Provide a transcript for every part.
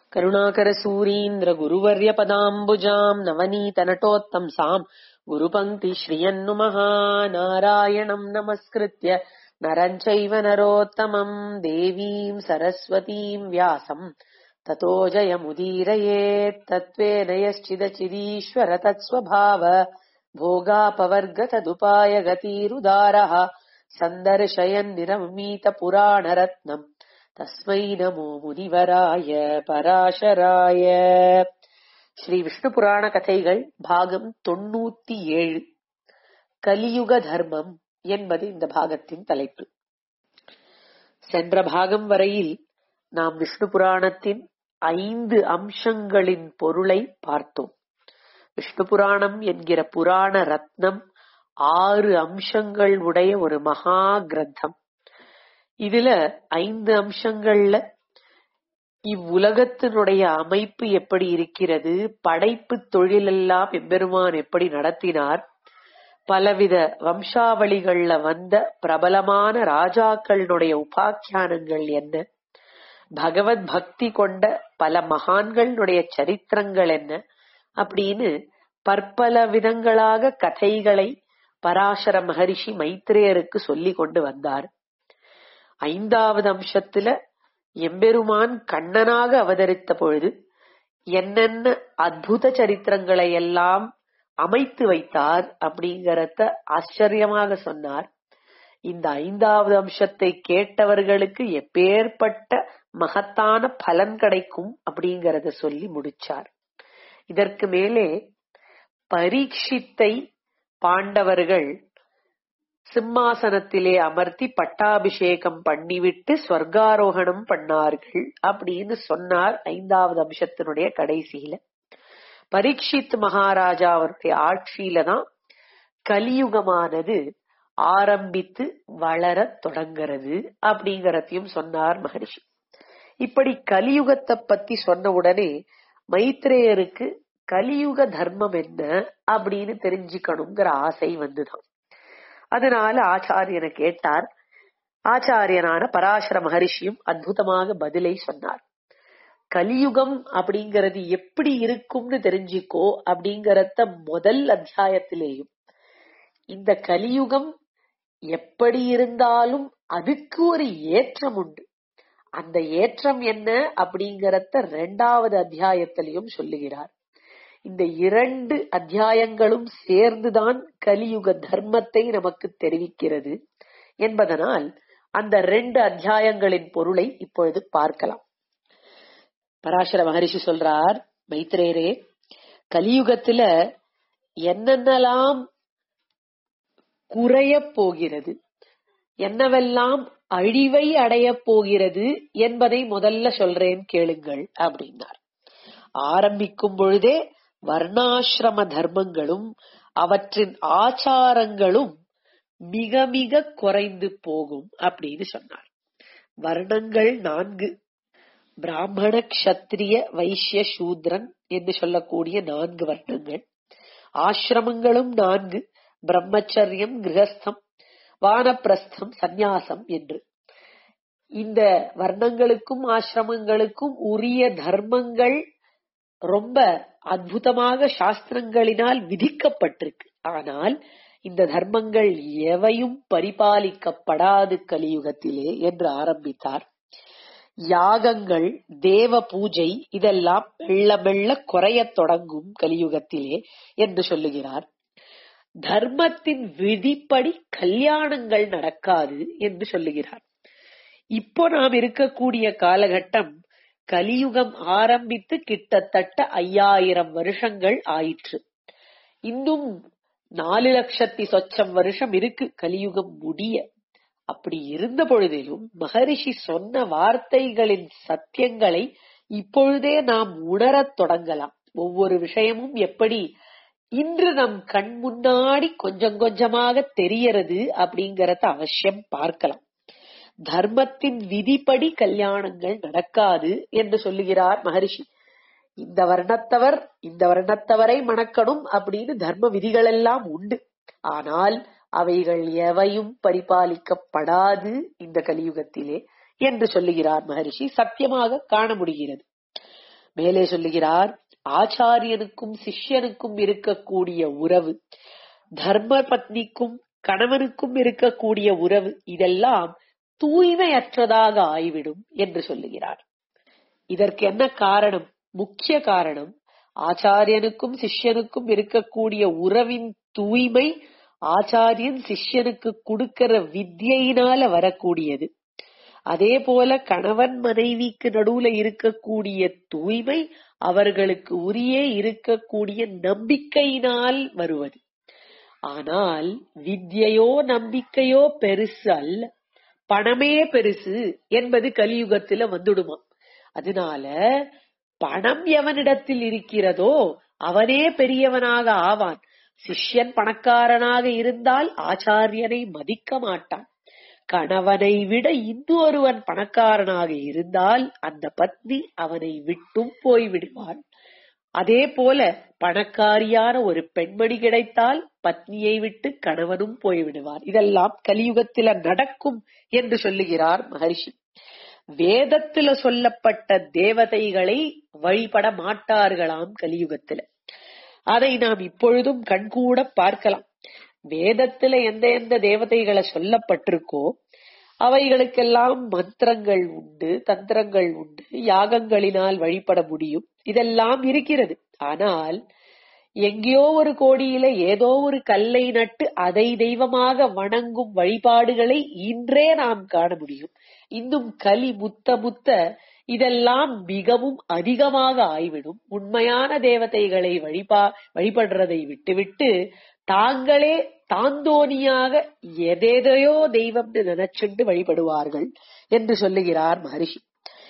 करुणाकरसूरीन्द्रगुरुवर्यपदाम्बुजाम् नवनीतनटोत्तंसाम् गुरुपङ्क्तिश्रियन्नुमः नारायणम् नमस्कृत्य नरम् चैव नरोत्तमम् देवीम् सरस्वतीम् व्यासम् ततो जयमुदीरयेत् तत्त्वेन यश्चिदचिदीश्वर तत्स्वभाव भोगापवर्गतदुपाय गतिरुदारः सन्दर्शयन्निरमीतपुराणरत्नम् तस्मै नमो முனிவராய பராசராய ஸ்ரீ விஷ்ணு புராண கதைகள் பாகம் தொண்ணூத்தி ஏழு கலியுக தர்மம் என்பது இந்த பாகத்தின் தலைப்பு சென்ற பாகம் வரையில் நாம் விஷ்ணு புராணத்தின் ஐந்து அம்சங்களின் பொருளை பார்த்தோம் விஷ்ணு புராணம் என்கிற புராண ரத்னம் ஆறு அம்சங்கள் உடைய ஒரு மகா கிரந்தம் இதுல ஐந்து அம்சங்கள்ல இவ்வுலகத்தினுடைய அமைப்பு எப்படி இருக்கிறது படைப்பு தொழிலெல்லாம் எம்பெருமான் எப்படி நடத்தினார் பலவித வம்சாவளிகள்ல வந்த பிரபலமான ராஜாக்களுடைய உபாக்கியானங்கள் என்ன பகவத் பக்தி கொண்ட பல மகான்களுடைய சரித்திரங்கள் என்ன அப்படின்னு பற்பல விதங்களாக கதைகளை பராசர மகரிஷி மைத்ரேயருக்கு சொல்லி கொண்டு வந்தார் ஐந்தாவது அம்சத்துல எம்பெருமான் கண்ணனாக அவதரித்த பொழுது என்னென்ன அற்புத சரித்திரங்களை எல்லாம் அமைத்து வைத்தார் அப்படிங்கறத ஆச்சரியமாக சொன்னார் இந்த ஐந்தாவது அம்சத்தை கேட்டவர்களுக்கு எப்பேற்பட்ட மகத்தான பலன் கிடைக்கும் அப்படிங்கறத சொல்லி முடிச்சார் இதற்கு மேலே பரீட்சித்தை பாண்டவர்கள் சிம்மாசனத்திலே அமர்த்தி பட்டாபிஷேகம் பண்ணிவிட்டு ஸ்வர்காரோகணம் பண்ணார்கள் அப்படின்னு சொன்னார் ஐந்தாவது அம்சத்தினுடைய கடைசியில பரீட்சித் மகாராஜா அவருடைய ஆட்சியில தான் கலியுகமானது ஆரம்பித்து வளர தொடங்கிறது அப்படிங்கறதையும் சொன்னார் மகரிஷி இப்படி கலியுகத்தை பத்தி சொன்ன உடனே மைத்ரேயருக்கு கலியுக தர்மம் என்ன அப்படின்னு தெரிஞ்சுக்கணுங்கிற ஆசை வந்துதான் அதனால ஆச்சாரியனை கேட்டார் ஆச்சாரியனான பராசர மகரிஷியும் அற்புதமாக பதிலை சொன்னார் கலியுகம் அப்படிங்கறது எப்படி இருக்கும்னு தெரிஞ்சுக்கோ அப்படிங்கறத முதல் அத்தியாயத்திலேயும் இந்த கலியுகம் எப்படி இருந்தாலும் அதுக்கு ஒரு ஏற்றம் உண்டு அந்த ஏற்றம் என்ன அப்படிங்கறத ரெண்டாவது அத்தியாயத்திலையும் சொல்லுகிறார் இந்த இரண்டு அத்தியாயங்களும் சேர்ந்துதான் கலியுக தர்மத்தை நமக்கு தெரிவிக்கிறது என்பதனால் அந்த ரெண்டு அத்தியாயங்களின் பொருளை இப்பொழுது பார்க்கலாம் பராசர மகரிஷி சொல்றார் மைத்ரேரே கலியுகத்துல என்னென்னலாம் குறைய போகிறது என்னவெல்லாம் அழிவை அடைய போகிறது என்பதை முதல்ல சொல்றேன் கேளுங்கள் அப்படின்னார் ஆரம்பிக்கும் பொழுதே வர்ணாசிரம தர்மங்களும் அவற்றின் ஆச்சாரங்களும் மிக மிக குறைந்து போகும் அப்படின்னு சொன்னார் வர்ணங்கள் நான்கு பிராமண கஷத்திரிய வைசிய சூத்ரன் என்று சொல்லக்கூடிய நான்கு வர்ணங்கள் ஆசிரமங்களும் நான்கு பிரம்மச்சரியம் கிரகஸ்தம் வானப்பிரஸ்தம் சந்நியாசம் என்று இந்த வர்ணங்களுக்கும் ஆசிரமங்களுக்கும் உரிய தர்மங்கள் ரொம்ப அற்புதமாக சாஸ்திரங்களினால் விதிக்கப்பட்டிருக்கு ஆனால் இந்த தர்மங்கள் எவையும் பரிபாலிக்கப்படாது கலியுகத்திலே என்று ஆரம்பித்தார் யாகங்கள் தேவ பூஜை இதெல்லாம் மெல்ல மெல்ல குறையத் தொடங்கும் கலியுகத்திலே என்று சொல்லுகிறார் தர்மத்தின் விதிப்படி கல்யாணங்கள் நடக்காது என்று சொல்லுகிறார் இப்போ நாம் இருக்கக்கூடிய காலகட்டம் கலியுகம் ஆரம்பித்து கிட்டத்தட்ட ஐயாயிரம் வருஷங்கள் ஆயிற்று இன்னும் நாலு லட்சத்தி சொச்சம் வருஷம் இருக்கு கலியுகம் முடிய அப்படி இருந்த பொழுதிலும் மகரிஷி சொன்ன வார்த்தைகளின் சத்தியங்களை இப்பொழுதே நாம் உணரத் தொடங்கலாம் ஒவ்வொரு விஷயமும் எப்படி இன்று நம் கண் முன்னாடி கொஞ்சம் கொஞ்சமாக தெரியறது அப்படிங்கறத அவசியம் பார்க்கலாம் தர்மத்தின் விதிப்படி கல்யாணங்கள் நடக்காது என்று சொல்லுகிறார் மகரிஷி இந்த வர்ணத்தவர் இந்த வர்ணத்தவரை மணக்கணும் அப்படின்னு தர்ம விதிகள் எல்லாம் உண்டு ஆனால் அவைகள் எவையும் பரிபாலிக்கப்படாது இந்த கலியுகத்திலே என்று சொல்லுகிறார் மகரிஷி சத்தியமாக காண முடிகிறது மேலே சொல்லுகிறார் ஆச்சாரியனுக்கும் சிஷ்யனுக்கும் இருக்கக்கூடிய உறவு தர்ம பத்னிக்கும் கணவனுக்கும் இருக்கக்கூடிய உறவு இதெல்லாம் தூய்மையற்றதாக ஆய்விடும் என்று சொல்லுகிறார் இதற்கு என்ன காரணம் முக்கிய காரணம் ஆச்சாரியனுக்கும் சிஷ்யனுக்கும் இருக்கக்கூடிய உறவின் தூய்மை ஆச்சாரியன் சிஷ்யனுக்கு கொடுக்கிற வித்யினால வரக்கூடியது அதே போல கணவன் மனைவிக்கு நடுவுல இருக்கக்கூடிய தூய்மை அவர்களுக்கு உரிய இருக்கக்கூடிய நம்பிக்கையினால் வருவது ஆனால் வித்யையோ நம்பிக்கையோ பெருசு அல்ல பணமே பெருசு என்பது கலியுகத்துல வந்துடுமா அதனால பணம் எவனிடத்தில் இருக்கிறதோ அவனே பெரியவனாக ஆவான் சிஷ்யன் பணக்காரனாக இருந்தால் ஆச்சாரியனை மதிக்க மாட்டான் கணவனை விட இன்னொருவன் பணக்காரனாக இருந்தால் அந்த பத்னி அவனை விட்டும் போய்விடுவாள் அதே போல பணக்காரியான ஒரு பெண்மணி கிடைத்தால் பத்னியை விட்டு கணவனும் போய்விடுவார் இதெல்லாம் கலியுகத்தில நடக்கும் என்று சொல்லுகிறார் மகரிஷி வேதத்துல சொல்லப்பட்ட தேவதைகளை வழிபட மாட்டார்களாம் கலியுகத்துல அதை நாம் இப்பொழுதும் கண்கூட பார்க்கலாம் வேதத்துல எந்த எந்த தேவதைகளை சொல்லப்பட்டிருக்கோ அவைகளுக்கெல்லாம் மந்திரங்கள் உண்டு தந்திரங்கள் உண்டு யாகங்களினால் வழிபட முடியும் இதெல்லாம் இருக்கிறது ஆனால் எங்கேயோ ஒரு கோடியில ஏதோ ஒரு கல்லை நட்டு அதை தெய்வமாக வணங்கும் வழிபாடுகளை இன்றே நாம் காண முடியும் இன்னும் கலி முத்த முத்த இதெல்லாம் மிகவும் அதிகமாக ஆய்விடும் உண்மையான தேவதைகளை வழிபா வழிபடுறதை விட்டுவிட்டு தாங்களே தாந்தோனியாக எதேதையோ தெய்வம்னு நினைச்சுண்டு வழிபடுவார்கள் என்று சொல்லுகிறார் மகரிஷி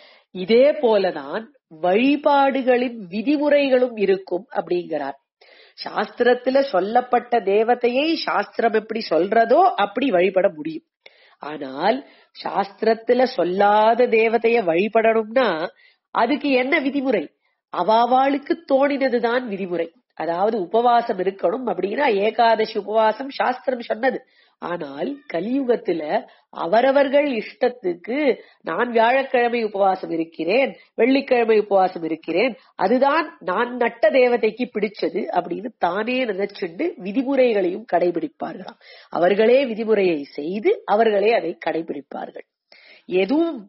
இதே போலதான் வழிபாடுகளின் விதிமுறைகளும் இருக்கும் அப்படிங்கிறார் சாஸ்திரத்துல சொல்லப்பட்ட தேவதையை சாஸ்திரம் எப்படி சொல்றதோ அப்படி வழிபட முடியும் ஆனால் சாஸ்திரத்துல சொல்லாத தேவதைய வழிபடணும்னா அதுக்கு என்ன விதிமுறை அவாவாளுக்கு தோணினதுதான் விதிமுறை அதாவது உபவாசம் இருக்கணும் அப்படின்னா ஏகாதசி உபவாசம் சாஸ்திரம் சொன்னது ஆனால் கலியுகத்துல அவரவர்கள் இஷ்டத்துக்கு நான் வியாழக்கிழமை உபவாசம் இருக்கிறேன் வெள்ளிக்கிழமை உபவாசம் இருக்கிறேன் அதுதான் நான் நட்ட தேவதைக்கு பிடிச்சது அப்படின்னு தானே நினைச்சுண்டு விதிமுறைகளையும் கடைபிடிப்பார்களாம் அவர்களே விதிமுறையை செய்து அவர்களே அதை கடைபிடிப்பார்கள் எதுவும்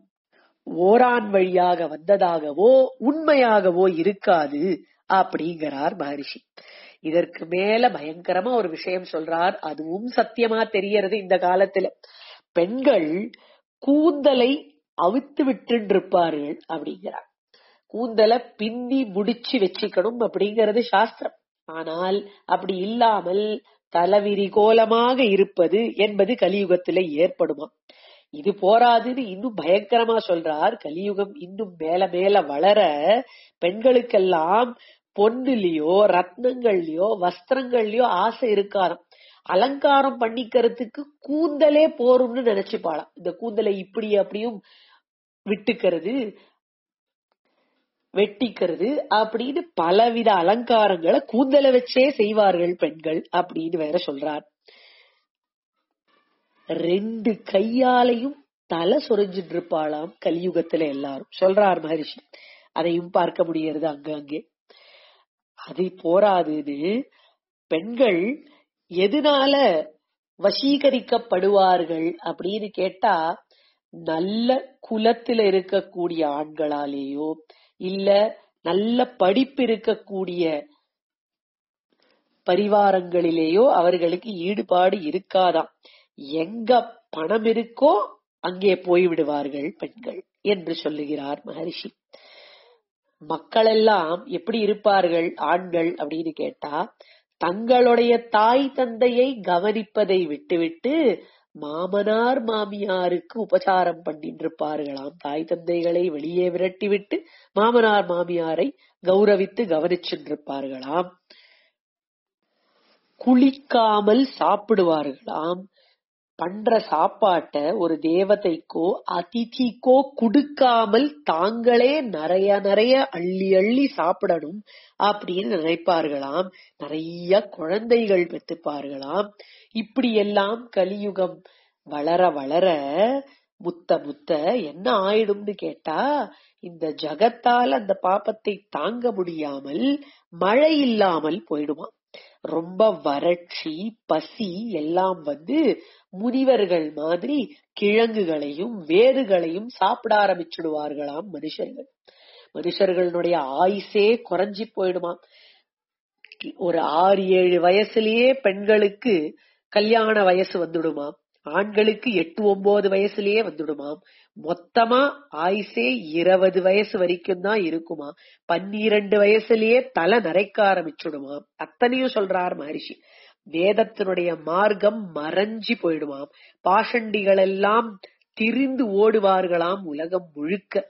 ஓரான் வழியாக வந்ததாகவோ உண்மையாகவோ இருக்காது அப்படிங்கிறார் மகரிஷி இதற்கு மேல பயங்கரமா ஒரு விஷயம் சொல்றார் அதுவும் சத்தியமா தெரியறது இந்த காலத்துல பெண்கள் கூந்தலை அவித்து விட்டு இருப்பார்கள் அப்படிங்கிறார் கூந்தலை பின்னி முடிச்சு வச்சுக்கணும் அப்படிங்கிறது சாஸ்திரம் ஆனால் அப்படி இல்லாமல் தலவிரி கோலமாக இருப்பது என்பது கலியுகத்தில ஏற்படுமா இது போராதுன்னு இன்னும் பயங்கரமா சொல்றார் கலியுகம் இன்னும் மேல மேல வளர பெண்களுக்கெல்லாம் பொண்ணுலயோ ரத்னங்கள்லயோ வஸ்திரங்கள்லயோ ஆசை இருக்காராம் அலங்காரம் பண்ணிக்கிறதுக்கு கூந்தலே போரும்னு நினைச்சுப்பாளாம் இந்த கூந்தலை இப்படி அப்படியும் விட்டுக்கிறது வெட்டிக்கிறது அப்படின்னு பலவித அலங்காரங்களை கூந்தலை வச்சே செய்வார்கள் பெண்கள் அப்படின்னு வேற சொல்றார் ரெண்டு கையாலையும் தலை சொரிஞ்சிட்டு இருப்பாளாம் கலியுகத்துல எல்லாரும் சொல்றார் மகரிஷி அதையும் பார்க்க முடியறது அங்க அங்கே அது போராதுன்னு பெண்கள் எதனால வசீகரிக்கப்படுவார்கள் அப்படின்னு கேட்டா நல்ல குலத்துல இருக்கக்கூடிய ஆண்களாலேயோ இல்ல நல்ல படிப்பு இருக்கக்கூடிய பரிவாரங்களிலேயோ அவர்களுக்கு ஈடுபாடு இருக்காதாம் எங்க பணம் இருக்கோ அங்கே போய்விடுவார்கள் பெண்கள் என்று சொல்லுகிறார் மகரிஷி மக்கள் எல்லாம் எப்படி இருப்பார்கள் ஆண்கள் அப்படின்னு கேட்டா தங்களுடைய தாய் தந்தையை கவனிப்பதை விட்டுவிட்டு மாமனார் மாமியாருக்கு உபச்சாரம் பண்ணிட்டு இருப்பார்களாம் தாய் தந்தைகளை வெளியே விரட்டிவிட்டு மாமனார் மாமியாரை கௌரவித்து கவனிச்சுருப்பார்களாம் குளிக்காமல் சாப்பிடுவார்களாம் பண்ற சாப்பாட்ட ஒரு தேவதைக்கோ அதிதிக்கோ குடுக்காமல் தாங்களே நிறைய நிறைய அள்ளி அள்ளி சாப்பிடணும் அப்படின்னு நினைப்பார்களாம் நிறைய குழந்தைகள் பெத்துப்பார்களாம் இப்படி எல்லாம் கலியுகம் வளர வளர முத்த முத்த என்ன ஆயிடும்னு கேட்டா இந்த ஜகத்தால் அந்த பாப்பத்தை தாங்க முடியாமல் மழை இல்லாமல் போயிடுமா ரொம்ப வறட்சி பசி எல்லாம் வந்து முனிவர்கள் மாதிரி கிழங்குகளையும் வேர்களையும் சாப்பிட ஆரம்பிச்சுடுவார்களாம் மனுஷர்கள் மனுஷர்களுடைய ஆயுசே குறைஞ்சி போயிடுமா ஒரு ஆறு ஏழு வயசுலயே பெண்களுக்கு கல்யாண வயசு வந்துடுமாம் ஆண்களுக்கு எட்டு ஒன்பது வயசுலயே வந்துடுமாம் மொத்தமா ஆயுசே இருபது வயசு வரைக்கும் தான் இருக்குமா பன்னிரண்டு வயசுலயே தலை நரைக்க ஆரம்பிச்சுடுமாம் அத்தனையும் சொல்றார் மகரிஷி வேதத்தினுடைய மார்க்கம் மறைஞ்சி போயிடுமாம் பாஷண்டிகள் எல்லாம் திரிந்து ஓடுவார்களாம் உலகம் முழுக்க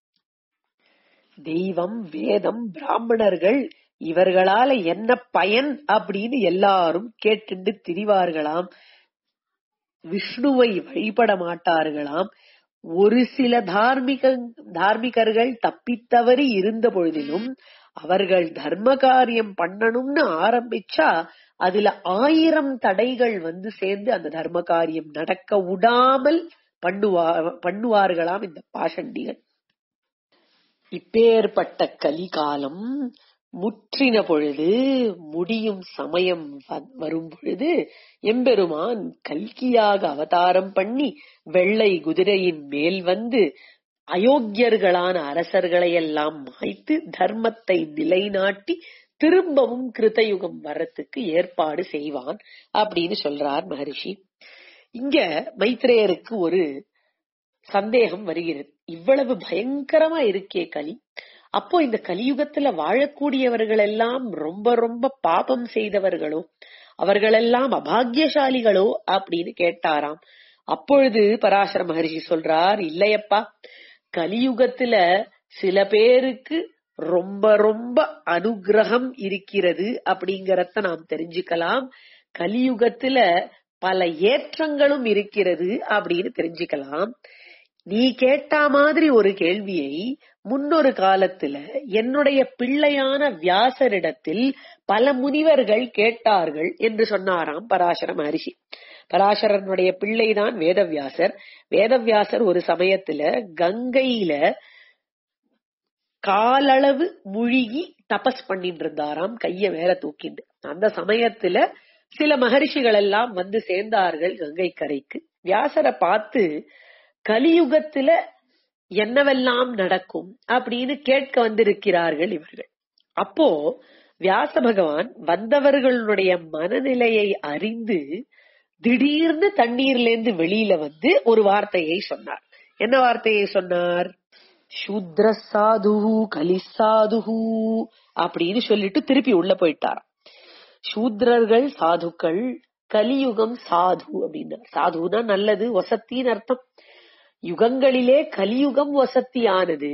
தெய்வம் வேதம் பிராமணர்கள் இவர்களால என்ன பயன் அப்படின்னு எல்லாரும் கேட்டுண்டு திரிவார்களாம் விஷ்ணுவை வழிபட மாட்டார்களாம் ஒரு சில தார்மீக தார்மிகர்கள் தப்பித்தவறி இருந்த பொழுதிலும் அவர்கள் தர்ம காரியம் பண்ணணும்னு ஆரம்பிச்சா அதுல ஆயிரம் தடைகள் வந்து சேர்ந்து அந்த தர்ம காரியம் நடக்க விடாமல் பண்ணுவா பண்ணுவார்களாம் இந்த பாஷண்டிகள் இப்பேற்பட்ட கலிகாலம் முற்றின பொழுது முடியும் சமயம் வரும் பொழுது எம்பெருமான் கல்கியாக அவதாரம் பண்ணி வெள்ளை குதிரையின் மேல் வந்து அயோக்கியர்களான அரசர்களை எல்லாம் மாய்த்து தர்மத்தை நிலைநாட்டி திரும்பவும் கிருத்தயுகம் வரத்துக்கு ஏற்பாடு செய்வான் அப்படின்னு சொல்றார் மகரிஷி இங்க மைத்ரேயருக்கு ஒரு சந்தேகம் வருகிறது இவ்வளவு பயங்கரமா இருக்கே கலி அப்போ இந்த கலியுகத்துல வாழக்கூடியவர்கள் எல்லாம் ரொம்ப ரொம்ப பாபம் செய்தவர்களோ அவர்களெல்லாம் அபாகியசாலிகளோ அப்படின்னு கேட்டாராம் அப்பொழுது பராசர மகரிஷி சொல்றார் இல்லையப்பா கலியுகத்துல சில பேருக்கு ரொம்ப ரொம்ப அனுகிரகம் இருக்கிறது அப்படிங்கறத நாம் தெரிஞ்சுக்கலாம் கலியுகத்துல பல ஏற்றங்களும் இருக்கிறது அப்படின்னு தெரிஞ்சுக்கலாம் நீ கேட்டா மாதிரி ஒரு கேள்வியை முன்னொரு காலத்துல என்னுடைய பிள்ளையான வியாசரிடத்தில் பல முனிவர்கள் கேட்டார்கள் என்று சொன்னாராம் பராசர மகரிஷி பராசரனுடைய பிள்ளைதான் வேதவியாசர் வேதவியாசர் ஒரு சமயத்துல கங்கையில காலளவு முழுகி தபஸ் பண்ணிட்டு இருந்தாராம் கைய மேல தூக்கிண்டு அந்த சமயத்துல சில மகரிஷிகள் எல்லாம் வந்து சேர்ந்தார்கள் கங்கை கரைக்கு வியாசரை பார்த்து கலியுகத்துல என்னவெல்லாம் நடக்கும் அப்படின்னு கேட்க வந்திருக்கிறார்கள் இவர்கள் அப்போ வியாச பகவான் வந்தவர்களுடைய மனநிலையை அறிந்து திடீர்னு தண்ணீர்ல இருந்து வெளியில வந்து ஒரு வார்த்தையை சொன்னார் என்ன வார்த்தையை சொன்னார் சூத்ர சாது கலி சாது அப்படின்னு சொல்லிட்டு திருப்பி உள்ள போயிட்டார் சூத்ரர்கள் சாதுக்கள் கலியுகம் சாது அப்படின்னா சாதுனா நல்லது வசத்தின்னு அர்த்தம் யுகங்களிலே கலியுகம் வசத்தியானது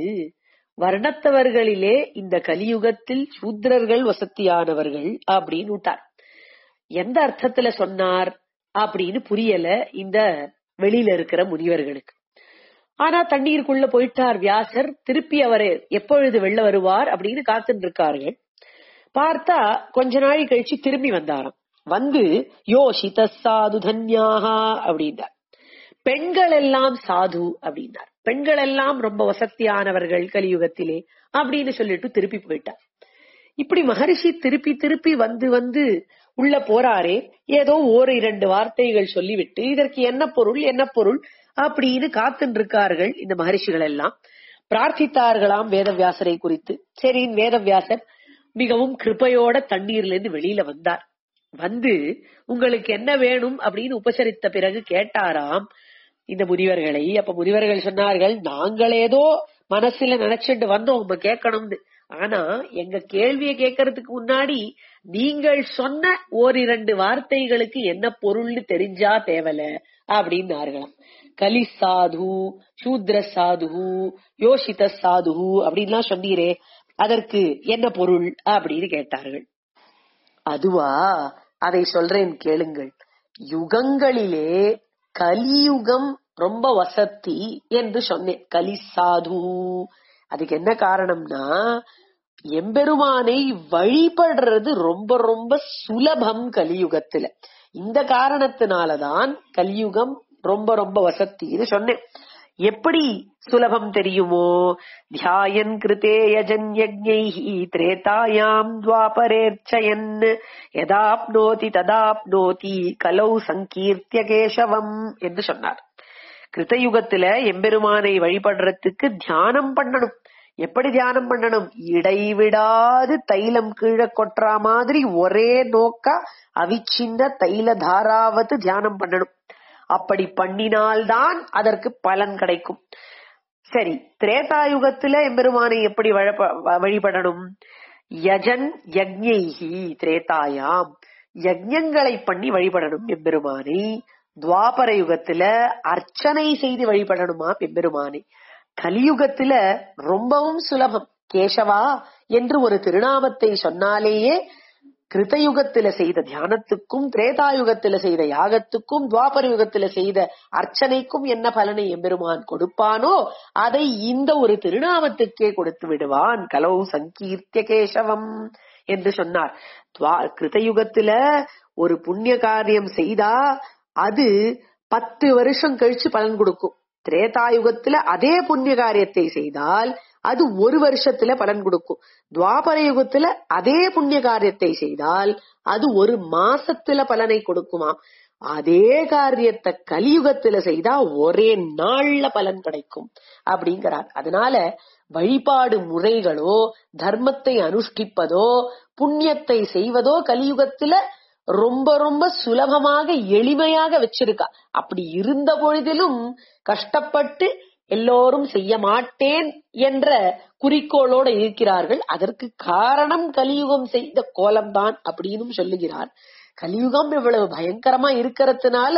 வர்ணத்தவர்களிலே இந்த கலியுகத்தில் சூத்ரர்கள் வசத்தியானவர்கள் அப்படின்னு விட்டார் எந்த அர்த்தத்துல சொன்னார் அப்படின்னு புரியல இந்த வெளியில இருக்கிற முனிவர்களுக்கு ஆனா தண்ணீருக்குள்ள போயிட்டார் வியாசர் திருப்பி அவரு எப்பொழுது வெளில வருவார் அப்படின்னு காத்துட்டு இருக்கார்கள் பார்த்தா கொஞ்ச நாள் கழிச்சு திரும்பி வந்தாராம் வந்து யோசித சாது தன்யாகா அப்படின்னார் பெண்கள் எல்லாம் சாது அப்படின்னார் பெண்கள் எல்லாம் ரொம்ப வசத்தியானவர்கள் கலியுகத்திலே அப்படின்னு சொல்லிட்டு திருப்பி போயிட்டார் இப்படி மகரிஷி திருப்பி திருப்பி வந்து வந்து உள்ள போறாரே ஏதோ ஓர் இரண்டு வார்த்தைகள் சொல்லிவிட்டு இதற்கு என்ன பொருள் என்ன பொருள் அப்படின்னு காத்துட்டு இருக்கார்கள் இந்த மகரிஷிகள் எல்லாம் பிரார்த்தித்தார்களாம் வேதவியாசரை குறித்து சரி வேதவியாசர் மிகவும் கிருப்பையோட தண்ணீர்ல இருந்து வெளியில வந்தார் வந்து உங்களுக்கு என்ன வேணும் அப்படின்னு உபசரித்த பிறகு கேட்டாராம் இந்த முனிவர்களை அப்ப முனிவர்கள் சொன்னார்கள் நாங்கள் ஏதோ மனசுல நினைச்சிட்டு வந்தோம் உங்க கேட்கணும்னு ஆனா எங்க கேள்வியை கேட்கறதுக்கு முன்னாடி நீங்கள் சொன்ன ஓரிரண்டு வார்த்தைகளுக்கு என்ன பொருள்னு தெரிஞ்சா தேவல அப்படின்னார்களாம் கலி சாது சூத்ர சாது யோசித சாது அப்படின்லாம் சொன்னீரே அதற்கு என்ன பொருள் அப்படின்னு கேட்டார்கள் அதுவா அதை சொல்றேன் கேளுங்கள் யுகங்களிலே கலியுகம் ரொம்ப வசத்தி என்று சொன்னேன் கலி சாது அதுக்கு என்ன காரணம்னா எம்பெருமானை வழிபடுறது ரொம்ப ரொம்ப சுலபம் கலியுகத்துல இந்த காரணத்தினாலதான் கலியுகம் ரொம்ப ரொம்ப வசத்தின்னு சொன்னேன் எப்படி சுலபம் தெரியுமோ தியாயன் கிருதே யஜன் யஜ்ஞைஹி திரேதாயாம் துவாபரேர்ச்சயன் யதாப்னோதி ததாப்னோதி கலௌ சங்கீர்த்திய கேசவம் என்று சொன்னார் கிருத்தயுகத்துல எம்பெருமானை வழிபடுறதுக்கு தியானம் பண்ணணும் எப்படி தியானம் பண்ணணும் இடைவிடாது தைலம் கீழே கொட்டுற மாதிரி ஒரே நோக்கா அவிச்சின்ன தைல தாராவது தியானம் பண்ணணும் அப்படி பண்ணினால்தான் அதற்கு பலன் கிடைக்கும் சரி திரேதாயுகத்துல எம்பெருமானை எப்படி வழப்ப- வ- வழிபடணும் யஜன் யஜ்ஞைஹி திரேதாயாம் யஜ்ஞங்களை பண்ணி வழிபடணும் எம்பெருமானை துவாபர யுகத்துல அர்ச்சனை செய்து வழிபடணுமா எம்பெருமானை கலியுகத்துல ரொம்பவும் சுலபம் கேசவா என்று ஒரு திருநாமத்தை சொன்னாலேயே கிருத்தயுகத்துல செய்த தியானத்துக்கும் திரேதாயுகத்துல செய்த யாகத்துக்கும் துவாபர யுகத்துல செய்த அர்ச்சனைக்கும் என்ன பலனை எம்பெருமான் கொடுப்பானோ அதை இந்த ஒரு திருநாமத்துக்கே கொடுத்து விடுவான் கலௌ சங்கீர்த்திய கேசவம் என்று சொன்னார் துவா- கிருத்தயுகத்துல ஒரு புண்ணிய காரியம் செய்தா அது பத்து வருஷம் கழிச்சு பலன் கொடுக்கும் திரேதாயுகத்துல அதே புண்ணிய காரியத்தை செய்தால் அது ஒரு வருஷத்துல பலன் கொடுக்கும் துவாபர யுகத்துல அதே புண்ணிய காரியத்தை செய்தால் அது ஒரு மாசத்துல பலனை கொடுக்குமாம் அதே காரியத்தை கலியுகத்துல செய்தா ஒரே நாள்ல பலன் கிடைக்கும் அப்படிங்கிறார் அதனால வழிபாடு முறைகளோ தர்மத்தை அனுஷ்டிப்பதோ புண்ணியத்தை செய்வதோ கலியுகத்துல ரொம்ப ரொம்ப சுலபமாக எளிமையாக வச்சிருக்கா அப்படி இருந்த பொழுதிலும் கஷ்டப்பட்டு எல்லோரும் செய்ய மாட்டேன் என்ற குறிக்கோளோட இருக்கிறார்கள் அதற்கு காரணம் கலியுகம் செய்த கோலம்தான் அப்படின்னு சொல்லுகிறார் கலியுகம் இவ்வளவு பயங்கரமா இருக்கிறதுனால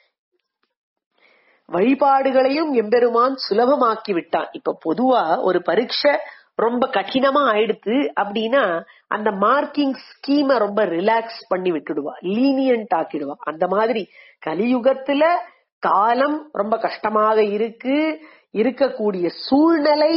வழிபாடுகளையும் எம்பெருமான் சுலபமாக்கி விட்டான் இப்ப பொதுவா ஒரு பரீட்சை ரொம்ப கடினமா ஆயிடுத்து அப்படின்னா அந்த மார்க்கிங் ஸ்கீம ரொம்ப ரிலாக்ஸ் பண்ணி விட்டுடுவா லீனியன்ட் ஆக்கிடுவா அந்த மாதிரி கலியுகத்துல காலம் ரொம்ப கஷ்டமாக இருக்கு இருக்கக்கூடிய சூழ்நிலை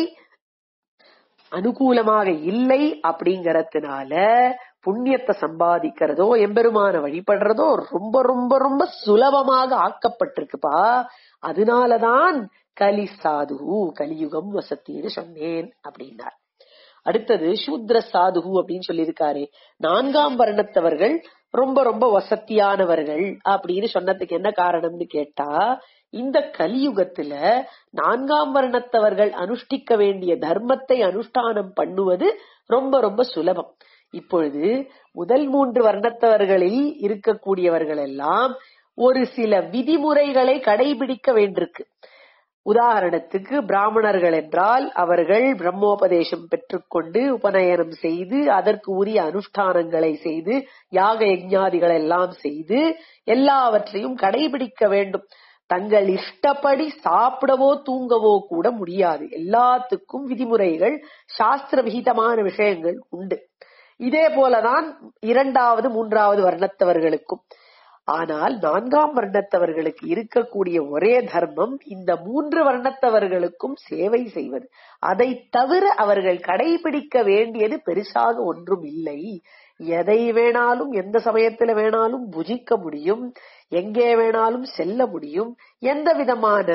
அனுகூலமாக இல்லை அப்படிங்கறதுனால புண்ணியத்தை சம்பாதிக்கிறதோ எம்பெருமான வழிபடுறதோ ரொம்ப ரொம்ப ரொம்ப சுலபமாக ஆக்கப்பட்டிருக்குப்பா அதனாலதான் கலி சாது கலியுகம் வசத்தின்னு சொன்னேன் அப்படின்னார் அடுத்தது சூத்ர சாதுகு அப்படின்னு சொல்லியிருக்காரு நான்காம் வர்ணத்தவர்கள் ரொம்ப ரொம்ப வசத்தியானவர்கள் அப்படின்னு சொன்னதுக்கு என்ன காரணம்னு கேட்டா இந்த கலியுகத்துல நான்காம் வர்ணத்தவர்கள் அனுஷ்டிக்க வேண்டிய தர்மத்தை அனுஷ்டானம் பண்ணுவது ரொம்ப ரொம்ப சுலபம் இப்பொழுது முதல் மூன்று வர்ணத்தவர்களில் இருக்கக்கூடியவர்கள் எல்லாம் ஒரு சில விதிமுறைகளை கடைபிடிக்க வேண்டியிருக்கு உதாரணத்துக்கு பிராமணர்கள் என்றால் அவர்கள் பிரம்மோபதேசம் பெற்றுக்கொண்டு உபநயனம் செய்து அதற்கு உரிய அனுஷ்டானங்களை செய்து யாக யஜ்ஞாதிகள் எல்லாம் செய்து எல்லாவற்றையும் கடைபிடிக்க வேண்டும் தங்கள் இஷ்டப்படி சாப்பிடவோ தூங்கவோ கூட முடியாது எல்லாத்துக்கும் விதிமுறைகள் சாஸ்திர விகிதமான விஷயங்கள் உண்டு இதே போலதான் இரண்டாவது மூன்றாவது வர்ணத்தவர்களுக்கும் ஆனால் நான்காம் வர்ணத்தவர்களுக்கு இருக்கக்கூடிய ஒரே தர்மம் இந்த மூன்று வர்ணத்தவர்களுக்கும் சேவை செய்வது அதை தவிர அவர்கள் கடைபிடிக்க வேண்டியது பெருசாக ஒன்றும் இல்லை எதை வேணாலும் எந்த சமயத்துல வேணாலும் புஜிக்க முடியும் எங்கே வேணாலும் செல்ல முடியும் எந்த விதமான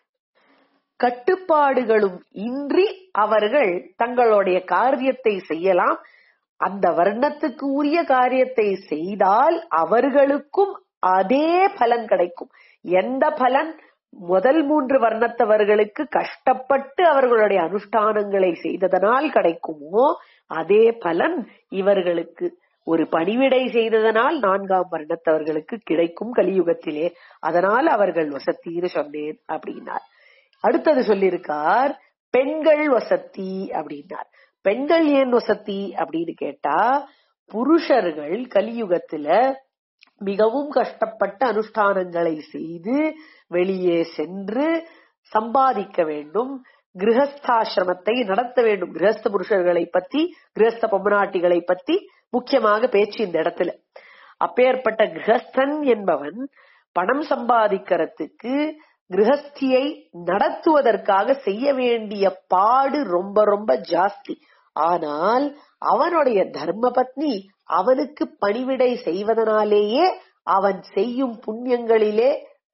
கட்டுப்பாடுகளும் இன்றி அவர்கள் தங்களுடைய காரியத்தை செய்யலாம் அந்த வர்ணத்துக்கு உரிய காரியத்தை செய்தால் அவர்களுக்கும் அதே பலன் கிடைக்கும் எந்த பலன் முதல் மூன்று வர்ணத்தவர்களுக்கு கஷ்டப்பட்டு அவர்களுடைய அனுஷ்டானங்களை செய்ததனால் கிடைக்குமோ அதே பலன் இவர்களுக்கு ஒரு பணிவிடை செய்ததனால் நான்காம் வர்ணத்தவர்களுக்கு கிடைக்கும் கலியுகத்திலே அதனால் அவர்கள் வசத்தின்னு சொன்னேன் அப்படின்னார் அடுத்தது சொல்லியிருக்கார் பெண்கள் வசத்தி அப்படின்னார் பெண்கள் ஏன் வசதி அப்படின்னு கேட்டா புருஷர்கள் கலியுகத்துல மிகவும் கஷ்டப்பட்ட அனுஷ்டானங்களை செய்து வெளியே சென்று சம்பாதிக்க வேண்டும் கிரகஸ்தாசிரமத்தை நடத்த வேண்டும் கிரகஸ்த புருஷர்களை பத்தி கிரகஸ்த பொம்மநாட்டிகளை பத்தி முக்கியமாக பேச்சு இந்த இடத்துல அப்பேற்பட்ட கிரகஸ்தன் என்பவன் பணம் சம்பாதிக்கிறதுக்கு கிரகஸ்தியை நடத்துவதற்காக செய்ய வேண்டிய பாடு ரொம்ப ரொம்ப ஜாஸ்தி ஆனால் அவனுடைய தர்ம பத்னி அவனுக்கு பணிவிடை செய்வதனாலேயே அவன் செய்யும் புண்ணியங்களிலே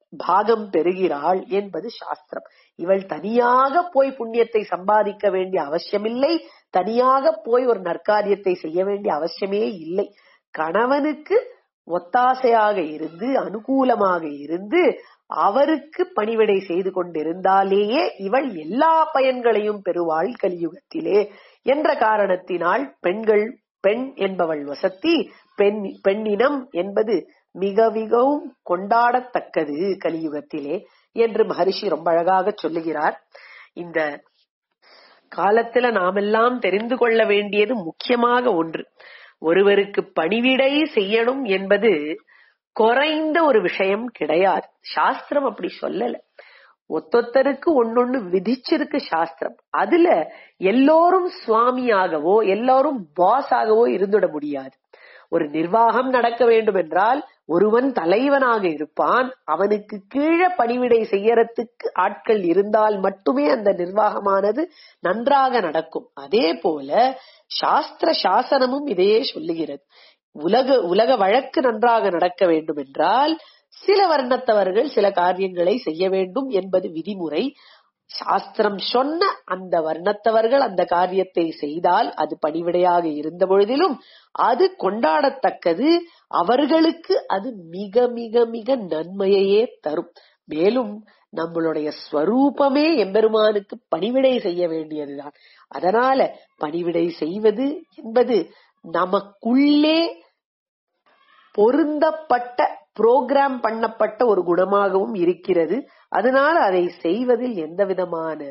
பாகம் பெறுகிறாள் என்பது சாஸ்திரம் இவள் தனியாக போய் புண்ணியத்தை சம்பாதிக்க வேண்டிய அவசியமில்லை தனியாக போய் ஒரு நற்காரியத்தை செய்ய வேண்டிய அவசியமே இல்லை கணவனுக்கு ஒத்தாசையாக இருந்து அனுகூலமாக இருந்து அவருக்கு பணிவிடை செய்து கொண்டிருந்தாலேயே இவள் எல்லா பயன்களையும் பெறுவாள் கலியுகத்திலே என்ற காரணத்தினால் பெண்கள் பெண் என்பவள் வசத்தி பெண் பெண்ணினம் என்பது மிக மிகவும் கொண்டாடத்தக்கது கலியுகத்திலே என்று மகரிஷி ரொம்ப அழகாக சொல்லுகிறார் இந்த காலத்துல நாமெல்லாம் தெரிந்து கொள்ள வேண்டியது முக்கியமாக ஒன்று ஒருவருக்கு பணிவிடை செய்யணும் என்பது குறைந்த ஒரு விஷயம் கிடையாது சாஸ்திரம் அப்படி சொல்லல ஒத்தொத்தருக்கு ஒன்னொன்னு விதிச்சிருக்கு சாஸ்திரம் அதுல எல்லோரும் சுவாமியாகவோ எல்லோரும் பாஸ் ஆகவோ இருந்துட முடியாது ஒரு நிர்வாகம் நடக்க வேண்டும் என்றால் ஒருவன் தலைவனாக இருப்பான் அவனுக்கு கீழே பணிவிடை செய்யறதுக்கு ஆட்கள் இருந்தால் மட்டுமே அந்த நிர்வாகமானது நன்றாக நடக்கும் அதே போல சாஸ்திர சாசனமும் இதையே சொல்லுகிறது உலக உலக வழக்கு நன்றாக நடக்க வேண்டும் என்றால் சில வர்ணத்தவர்கள் சில காரியங்களை செய்ய வேண்டும் என்பது விதிமுறை சாஸ்திரம் சொன்ன அந்த வர்ணத்தவர்கள் அந்த காரியத்தை செய்தால் அது பணிவிடையாக இருந்த பொழுதிலும் அது கொண்டாடத்தக்கது அவர்களுக்கு அது மிக மிக மிக நன்மையையே தரும் மேலும் நம்மளுடைய ஸ்வரூபமே எம்பெருமானுக்கு பணிவிடை செய்ய வேண்டியதுதான் அதனால பணிவிடை செய்வது என்பது நமக்குள்ளே பொருந்தப்பட்ட புரோகிராம் பண்ணப்பட்ட ஒரு குணமாகவும் இருக்கிறது அதனால அதை செய்வதில் எந்த விதமான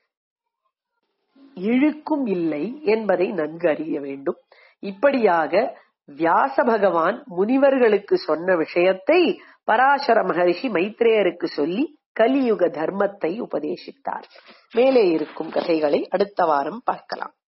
இழுக்கும் இல்லை என்பதை நன்கு அறிய வேண்டும் இப்படியாக வியாச பகவான் முனிவர்களுக்கு சொன்ன விஷயத்தை பராசர மகரிஷி மைத்ரேயருக்கு சொல்லி கலியுக தர்மத்தை உபதேசித்தார் மேலே இருக்கும் கதைகளை அடுத்த வாரம் பார்க்கலாம்